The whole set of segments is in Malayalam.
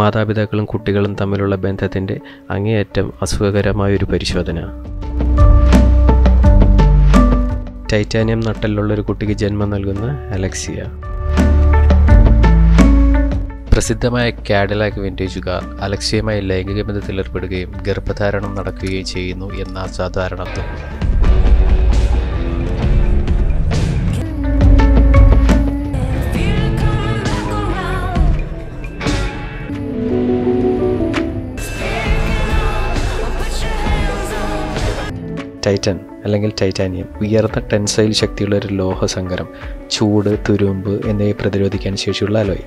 മാതാപിതാക്കളും കുട്ടികളും തമ്മിലുള്ള ബന്ധത്തിൻ്റെ അങ്ങേയറ്റം അസുഖകരമായൊരു പരിശോധന ടൈറ്റാനിയം നട്ടലുള്ള ഒരു കുട്ടിക്ക് ജന്മം നൽകുന്ന അലക്സിയ പ്രസിദ്ധമായ കാഡിലാക്ക് വിൻറ്റേജ് കാർ അലക്ഷ്യമായ ലൈംഗിക ബന്ധത്തിൽ ഏർപ്പെടുകയും ഗർഭധാരണം നടക്കുകയും ചെയ്യുന്നു എന്ന അസാധാരണത്വം ടൈറ്റൻ അല്ലെങ്കിൽ ടൈറ്റാനിയം ഉയർന്ന ടെൻസൈൽ ശക്തിയുള്ള ഒരു ലോഹസങ്കരം ചൂട് തുരുമ്പ് എന്നിവയെ പ്രതിരോധിക്കാൻ ശേഷിയുള്ള അലോയ്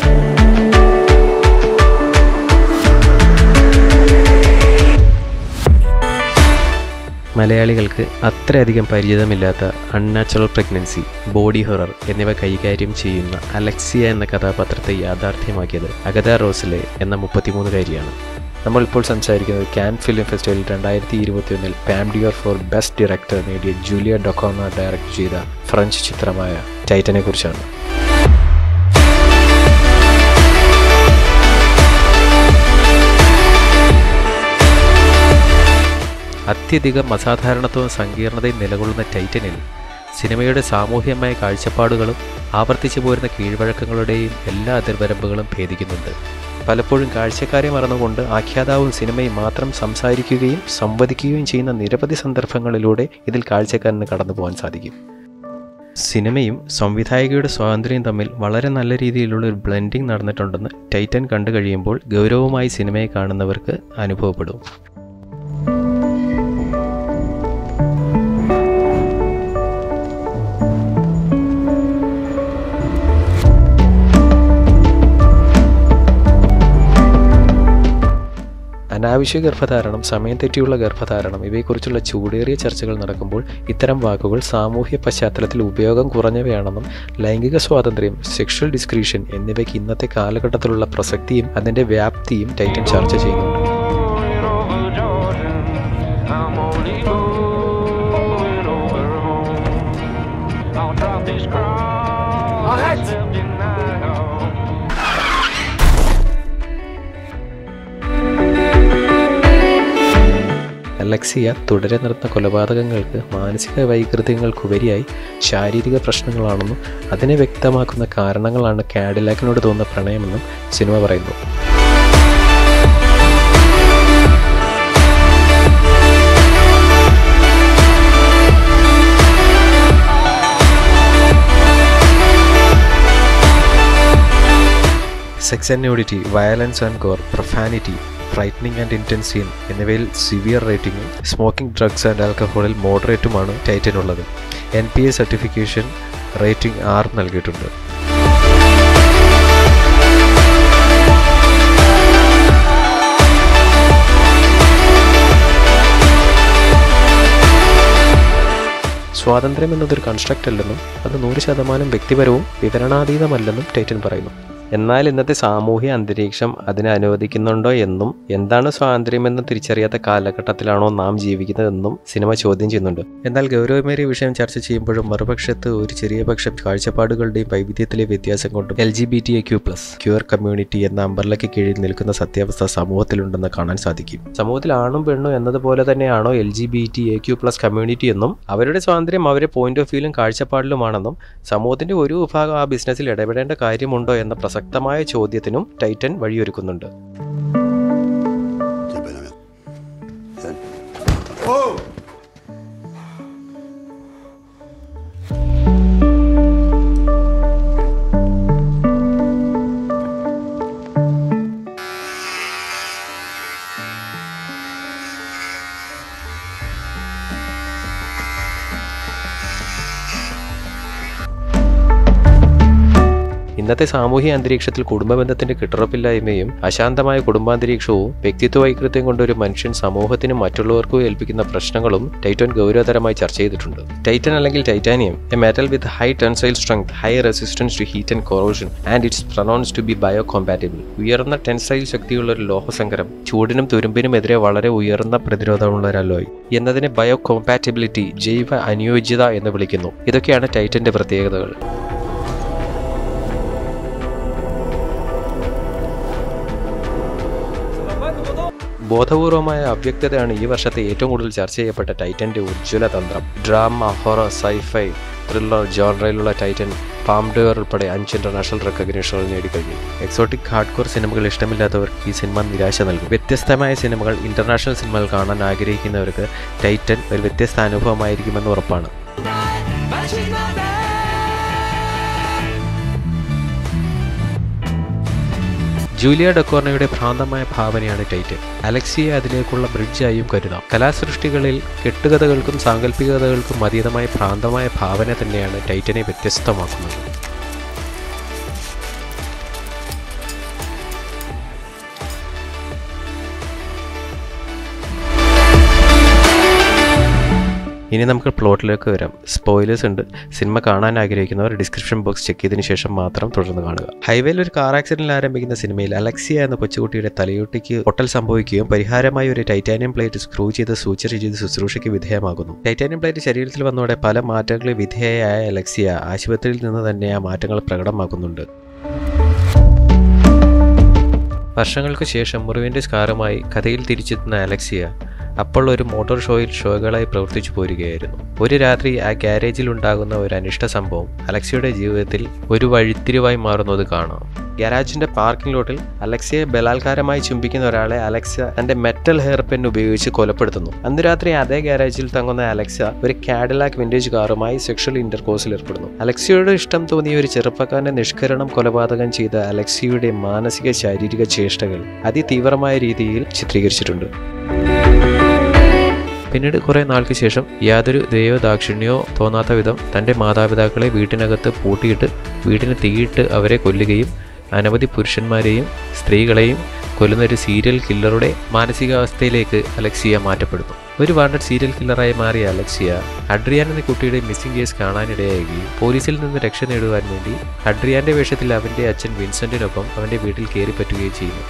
മലയാളികൾക്ക് അത്രയധികം പരിചിതമില്ലാത്ത അൺനാച്ചുറൽ പ്രഗ്നൻസി ബോഡി ഹൊറർ എന്നിവ കൈകാര്യം ചെയ്യുന്ന അലക്സിയ എന്ന കഥാപാത്രത്തെ യാഥാർത്ഥ്യമാക്കിയത് അഗത റോസിലെ എന്ന മുപ്പത്തിമൂന്നുകാരിയാണ് നമ്മളിപ്പോൾ സംസാരിക്കുന്നത് കാൻ ഫിലിം ഫെസ്റ്റിവലിൽ രണ്ടായിരത്തി ഇരുപത്തിയൊന്നിൽ പാംഡിയർ ഫോർ ബെസ്റ്റ് ഡയറക്ടർ നേടിയ ജൂലിയ ഡൊക്കോണ ഡയറക്റ്റ് ചെയ്ത ഫ്രഞ്ച് ചിത്രമായ ടൈറ്റനെ കുറിച്ചാണ് അത്യധികം അസാധാരണത്വവും സങ്കീർണതയും നിലകൊള്ളുന്ന ടൈറ്റനിൽ സിനിമയുടെ സാമൂഹ്യമായ കാഴ്ചപ്പാടുകളും ആവർത്തിച്ചു പോരുന്ന കീഴ്വഴക്കങ്ങളുടെയും എല്ലാ അതിർവരമ്പുകളും ഭേദിക്കുന്നുണ്ട് പലപ്പോഴും കാഴ്ചക്കാരെ മറന്നുകൊണ്ട് ആഖ്യാതാവും സിനിമയും മാത്രം സംസാരിക്കുകയും സംവദിക്കുകയും ചെയ്യുന്ന നിരവധി സന്ദർഭങ്ങളിലൂടെ ഇതിൽ കാഴ്ചക്കാരന് കടന്നു പോകാൻ സാധിക്കും സിനിമയും സംവിധായകയുടെ സ്വാതന്ത്ര്യം തമ്മിൽ വളരെ നല്ല രീതിയിലുള്ള ഒരു ബ്ലെൻഡിങ് നടന്നിട്ടുണ്ടെന്ന് ടൈറ്റൻ കണ്ടു കഴിയുമ്പോൾ ഗൗരവമായി സിനിമയെ കാണുന്നവർക്ക് അനുഭവപ്പെടും അനാവശ്യ ഗർഭധാരണം സമയം തെറ്റിയുള്ള ഗർഭധാരണം ഇവയെക്കുറിച്ചുള്ള ചൂടേറിയ ചർച്ചകൾ നടക്കുമ്പോൾ ഇത്തരം വാക്കുകൾ സാമൂഹ്യ പശ്ചാത്തലത്തിൽ ഉപയോഗം കുറഞ്ഞവയാണെന്നും ലൈംഗിക സ്വാതന്ത്ര്യം സെക്ഷൽ ഡിസ്ക്രീഷൻ എന്നിവയ്ക്ക് ഇന്നത്തെ കാലഘട്ടത്തിലുള്ള പ്രസക്തിയും അതിൻ്റെ വ്യാപ്തിയും ടൈറ്റൻ ചർച്ച ചെയ്യുന്നുണ്ട് I'm only going over home. I'll drop these crowns left in night. Alexia തുടരെ നടന്ന കൊലപാതകങ്ങൾക്ക് മാനസിക വൈകൃതങ്ങൾക്കുപരിയായി ശാരീരിക പ്രശ്നങ്ങളാണെന്നും അതിനെ വ്യക്തമാക്കുന്ന കാരണങ്ങളാണ് കാഡിലാക്കിനോട് തോന്നുന്ന പ്രണയമെന്നും സിനിമ പറയുന്നു sex and nudity violence and gore profanity frightening and intense scene എന്നിവയിൽ സിവിയർ റേറ്റിംഗും സ്മോക്കിംഗ് ഡ്രഗ്സ് ആൻഡ് ആൽക്കഹോളിൽ മോഡറേറ്റുമാണ് ടൈറ്റനുള്ളത് M P A certification rating ആറ് നൽകിയിട്ടുണ്ട് സ്വാതന്ത്ര്യം എന്നതൊരു കൺസ്ട്രക്റ്റ് അല്ലെന്നും അത് നൂറ് ശതമാനം വ്യക്തിപരവും വിവരണാതീതമല്ലെന്നും ടൈറ്റൻ പറയുന്നു എന്നാൽ ഇന്നത്തെ സാമൂഹ്യ അന്തരീക്ഷം അതിനെ അനുവദിക്കുന്നുണ്ടോ എന്നും എന്താണ് സ്വാതന്ത്ര്യമെന്ന് തിരിച്ചറിയാത്ത കാലഘട്ടത്തിലാണോ നാം ജീവിക്കുന്നതെന്നും സിനിമ ചോദ്യം ചെയ്യുന്നുണ്ട് എന്നാൽ ഗൗരവമേറിയ വിഷയം ചർച്ച ചെയ്യുമ്പോഴും മറുപക്ഷത്ത് ഒരു ചെറിയ പക്ഷം കാഴ്ചപ്പാടുകളുടെയും വൈവിധ്യത്തിലെ വ്യത്യാസം കൊണ്ടും L G B T A Q plus queer community എന്ന അമ്പർലയ്ക്ക് കീഴിൽ നിൽക്കുന്ന സത്യാവസ്ഥ സമൂഹത്തിലുണ്ടെന്ന് കാണാൻ സാധിക്കും സമൂഹത്തിൽ ആണും പെണ്ണും എന്നതുപോലെ തന്നെയാണോ L G B T A Q plus community എന്നും അവരുടെ സ്വാതന്ത്ര്യം അവരുടെ പോയിന്റ് ഓഫ് വ്യൂവിലും കാഴ്ചപ്പാടിലുമാണെന്നും സമൂഹത്തിന്റെ ഒരു വിഭാഗം ആ ബിസിനസ്സിൽ ഇടപെടേണ്ട കാര്യമുണ്ടോ എന്ന പ്രസക്തമായ ചോദ്യത്തിനും ടൈറ്റൻ വഴിയൊരുക്കുന്നുണ്ട് T'es pas la merde. Yann. ഇന്നത്തെ സാമൂഹിക അന്തരീക്ഷത്തിൽ കുടുംബബന്ധത്തിന്റെ കിട്ടുറപ്പില്ലായ്മയും അശാന്തമായ കുടുംബാന്തരീക്ഷവും വ്യക്തിത്വ വൈകൃത്യം കൊണ്ട് ഒരു മനുഷ്യൻ സമൂഹത്തിനും മറ്റുള്ളവർക്കും ഏൽപ്പിക്കുന്ന പ്രശ്നങ്ങളും ടൈറ്റൻ ഗൗരവതരമായി ചർച്ച ചെയ്തിട്ടുണ്ട് ടൈറ്റൻ അല്ലെങ്കിൽ titanium a metal with high tensile strength high resistance to heat and corrosion and it's pronounce to be biocompatible ഉയർന്ന ടെൻസൈൽ ശക്തിയുള്ള ഒരു ലോഹസങ്കരം ചൂടിനും തുരുമ്പിനും എതിരെ വളരെ ഉയർന്ന പ്രതിരോധമുള്ള ഒരു അലോയ് എന്നതിനെ ബയോ കോമ്പാറ്റബിലിറ്റി ജൈവ അനുയോജ്യത എന്ന് വിളിക്കുന്നു ഇതൊക്കെയാണ് ടൈറ്റന്റെ പ്രത്യേകതകൾ ബോധപൂർവമായ അവ്യക്തതയാണ് ഈ വർഷത്തെ ഏറ്റവും കൂടുതൽ ചർച്ച ചെയ്യപ്പെട്ട ടൈറ്റന്റെ ഉജ്ജ്വല തന്ത്രം ഡ്രാമ ഹൊറർ സൈഫൈ ത്രില്ലർ ജോൺറയിലുള്ള ടൈറ്റൻ പാംഡുവർ ഉൾപ്പെടെ അഞ്ച് ഇന്റർനാഷണൽ റെക്കഗ്നീഷനുകൾ നേടിക്കഴിഞ്ഞു എക്സോട്ടിക് ഹാർഡ്കോർ സിനിമകൾ ഇഷ്ടമില്ലാത്തവർക്ക് ഈ സിനിമ നിരാശ നൽകും വ്യത്യസ്തമായ സിനിമകൾ ഇന്റർനാഷണൽ സിനിമകൾ കാണാൻ ആഗ്രഹിക്കുന്നവർക്ക് ടൈറ്റൻ ഒരു വ്യത്യസ്ത അനുഭവമായിരിക്കുമെന്ന് ഉറപ്പാണ് ജൂലിയ ഡെക്കോർണയുടെ ഭ്രാന്തമായ ഭാവനയാണ് ടൈറ്റൻ അലക്സിയെ അതിലേക്കുള്ള ബ്രിഡ്ജായും കരുതാം കലാസൃഷ്ടികളിൽ കെട്ടുകഥകൾക്കും സാങ്കല്പികതകൾക്കും അതീതമായ ഭ്രാന്തമായ ഭാവന തന്നെയാണ് ടൈറ്റനെ വ്യത്യസ്തമാക്കുന്നത് ഇനി നമുക്ക് പ്ലോട്ടിലേക്ക് വരാം സ്പോയിലേഴ്സ് ഉണ്ട് സിനിമ കാണാൻ ആഗ്രഹിക്കുന്നവർ ഡിസ്ക്രിപ്ഷൻ ബോക്സ് ചെക്ക് ചെയ്തതിനു ശേഷം മാത്രം തുടർന്ന് കാണുക ഹൈവേയിൽ ഒരു കാർ ആക്സിഡന്റിൽ ആരംഭിക്കുന്ന സിനിമയിൽ അലക്സിയ എന്ന കൊച്ചുകുട്ടിയുടെ തലയോട്ടിക്ക് പൊട്ടൽ സംഭവിക്കുകയും പരിഹാരമായി ഒരു ടൈറ്റാനിയം പ്ലേറ്റ് സ്ക്രൂ ചെയ്ത് സൂച്ചർ ചെയ്ത് ശുശ്രൂഷയ്ക്ക് വിധേയമാകുന്നു ടൈറ്റാനിയം പ്ലേറ്റ് ശരീരത്തിൽ വന്നതോടെ പല മാറ്റങ്ങളിൽ വിധേയയായ അലക്സിയ ആശുപത്രിയിൽ നിന്ന് തന്നെ ആ മാറ്റങ്ങൾ പ്രകടമാക്കുന്നുണ്ട് വർഷങ്ങൾക്ക് ശേഷം മുറിവിൻ്റെ സ്കാറുമായി കഥയിൽ തിരിച്ചെത്തുന്ന അലക്സിയ അപ്പോൾ ഒരു മോട്ടോർ ഷോയിൽ ഷോകളായി പ്രവർത്തിച്ചു പോരുകയായിരുന്നു ഒരു രാത്രി ആ ഗ്യാരേജിൽ ഉണ്ടാകുന്ന ഒരു അനിഷ്ട സംഭവം അലക്സിയുടെ ജീവിതത്തിൽ ഒരു വഴിത്തിരിവായി മാറുന്നത് കാണാം ഗാരാജിന്റെ പാർക്കിംഗ് ലോട്ടിൽ അലക്സിയെ ബലാത്കാരമായി ചുംബിക്കുന്ന ഒരാളെ അലക്സ തന്റെ മെറ്റൽ ഹെയർ പെൻ ഉപയോഗിച്ച് കൊലപ്പെടുത്തുന്നു അന്ന് രാത്രി അതേ ഗാരേജിൽ തങ്ങുന്ന അലക്സ ഒരു കാഡിലാക്ക് വിന്റേജ് കാറുമായി സെക്ഷൽ ഇന്റർകോഴ്സിൽ ഏർപ്പെടുന്നു അലക്സിയോട് ഇഷ്ടം തോന്നിയ ഒരു ചെറുപ്പക്കാരന്റെ നിഷ്കരണം കൊലപാതകം ചെയ്ത അലക്സിയുടെ മാനസിക ശാരീരിക ചേഷ്ടകൾ അതിതീവ്രമായ രീതിയിൽ ചിത്രീകരിച്ചിട്ടുണ്ട് പിന്നീട് കുറേ നാൾക്ക് ശേഷം യാതൊരു ദൈവദാക്ഷിണ്യോ തോന്നാത്ത വിധം തൻ്റെ മാതാപിതാക്കളെ വീട്ടിനകത്ത് പൂട്ടിയിട്ട് വീട്ടിന് തീയിട്ട് അവരെ കൊല്ലുകയും അനവധി പുരുഷന്മാരെയും സ്ത്രീകളെയും കൊല്ലുന്ന ഒരു സീരിയൽ കില്ലറുടെ മാനസികാവസ്ഥയിലേക്ക് അലക്സിയ മാറ്റപ്പെടുന്നു ഒരു വാണ്ടഡ് സീരിയൽ കില്ലറായി മാറിയ അലക്സിയ അഡ്രിയാൻ എന്ന കുട്ടിയുടെ മിസ്സിംഗ് കേസ് കാണാനിടയാകുകയും പോലീസിൽ നിന്ന് രക്ഷ നേടുവാൻ വേണ്ടി അഡ്രിയാന്റെ വേഷത്തിൽ അവന്റെ അച്ഛൻ വിൻസെന്റിനൊപ്പം അവന്റെ വീട്ടിൽ കയറി പറ്റുകയും ചെയ്യുന്നു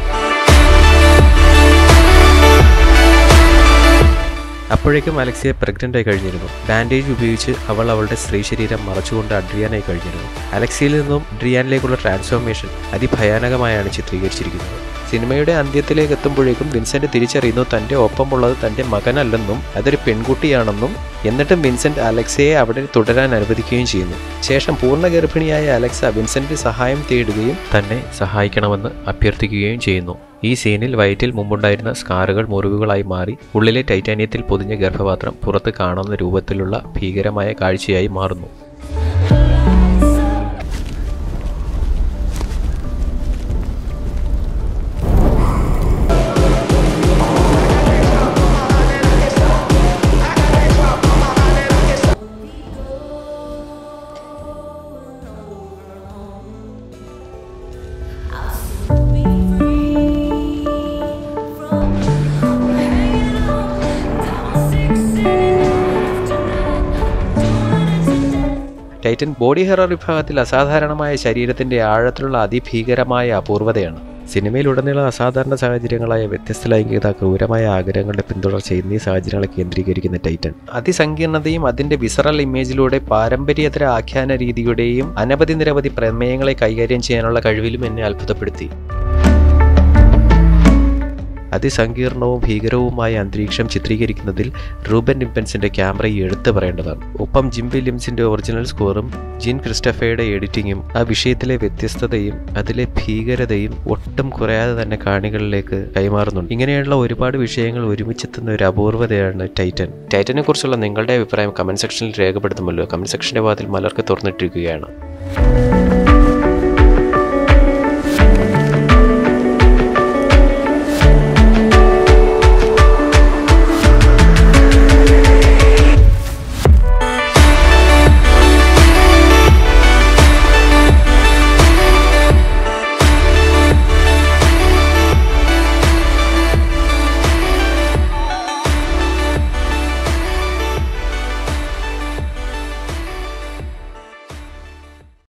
അപ്പോഴേക്കും അലക്സിയ പ്രഗ്നന്റ് ആയി കഴിഞ്ഞിരുന്നു ബാൻഡേജ് ഉപയോഗിച്ച് അവൾ അവളുടെ സ്ത്രീ ശരീരം മറച്ചുകൊണ്ട് അഡ്രിയാനായി കഴിഞ്ഞിരുന്നു അലക്സിയിൽ നിന്നും അഡ്രിയാനിലേക്കുള്ള ട്രാൻസ്ഫോർമേഷൻ അതിഭയാനകമായാണ് ചിത്രീകരിച്ചിരിക്കുന്നത് സിനിമയുടെ അന്ത്യത്തിലേക്ക് എത്തുമ്പോഴേക്കും വിൻസെന്റ് തിരിച്ചറിയുന്നു തന്റെ ഒപ്പമുള്ളത് തന്റെ മകനല്ലെന്നും അതൊരു പെൺകുട്ടിയാണെന്നും എന്നിട്ടും വിൻസെന്റ് അലക്സയെ അവിടെ തുടരാൻ അനുവദിക്കുകയും ചെയ്യുന്നു ശേഷം പൂർണ്ണ ഗർഭിണിയായ അലക്സ വിൻസെന്റ് സഹായം തേടുകയും തന്നെ സഹായിക്കണമെന്ന് അഭ്യർത്ഥിക്കുകയും ചെയ്യുന്നു ഈ സീനിൽ വയറ്റിൽ മുമ്പുണ്ടായിരുന്ന സ്കാറുകൾ മുറിവുകളായി മാറി ഉള്ളിലെ ടൈറ്റാനിയത്തിൽ പൊതിഞ്ഞ ഗർഭപാത്രം പുറത്ത് കാണുന്ന രൂപത്തിലുള്ള ഭീകരമായ കാഴ്ചയായി മാറുന്നു ടൈറ്റൻ ബോഡി ഹെറർ വിഭാഗത്തിൽ അസാധാരണമായ ശരീരത്തിന്റെ ആഴത്തിലുള്ള അതിഭീകരമായ അപൂർവതയാണ് സിനിമയിലുടനീളം അസാധാരണ സാഹചര്യങ്ങളായ വ്യത്യസ്ത ലൈംഗികത ക്രൂരമായ ആഗ്രഹങ്ങളുടെ പിന്തുടർച്ച എന്നീ സാഹചര്യങ്ങളെ കേന്ദ്രീകരിക്കുന്ന ടൈറ്റൻ അതിസങ്കീർണതയും അതിന്റെ വിസറൽ ഇമേജിലൂടെ പാരമ്പര്യേതര ആഖ്യാന രീതിയുടെയും അനവധി നിരവധി പ്രമേയങ്ങളെ കൈകാര്യം ചെയ്യാനുള്ള കഴിവിലും എന്നെ അത്ഭുതപ്പെടുത്തി അതിസങ്കീർണവും ഭീകരവുമായ അന്തരീക്ഷം ചിത്രീകരിക്കുന്നതിൽ റൂബൻ നിംപൻസിന്റെ ക്യാമറ എടുത്തു പറയേണ്ടതാണ് ഒപ്പം ജിം വില്യംസിന്റെ ഒറിജിനൽ സ്കോറും ജിൻ ക്രിസ്റ്റഫയുടെ എഡിറ്റിങ്ങും ആ വിഷയത്തിലെ വ്യത്യസ്തതയും അതിലെ ഭീകരതയും ഒട്ടും കുറയാതെ തന്നെ കാണികളിലേക്ക് കൈമാറുന്നുണ്ട് ഇങ്ങനെയുള്ള ഒരുപാട് വിഷയങ്ങൾ ഒരുമിച്ചെത്തുന്ന ഒരു അപൂർവതയാണ് ടൈറ്റൻ ടൈറ്റനെ കുറിച്ചുള്ള നിങ്ങളുടെ അഭിപ്രായം കമന്റ് സെക്ഷനിൽ രേഖപ്പെടുത്തുമല്ലോ കമന്റ് സെക്ഷന്റെ വാതിൽ മലർക്ക് തുറന്നിട്ടിരിക്കുകയാണ്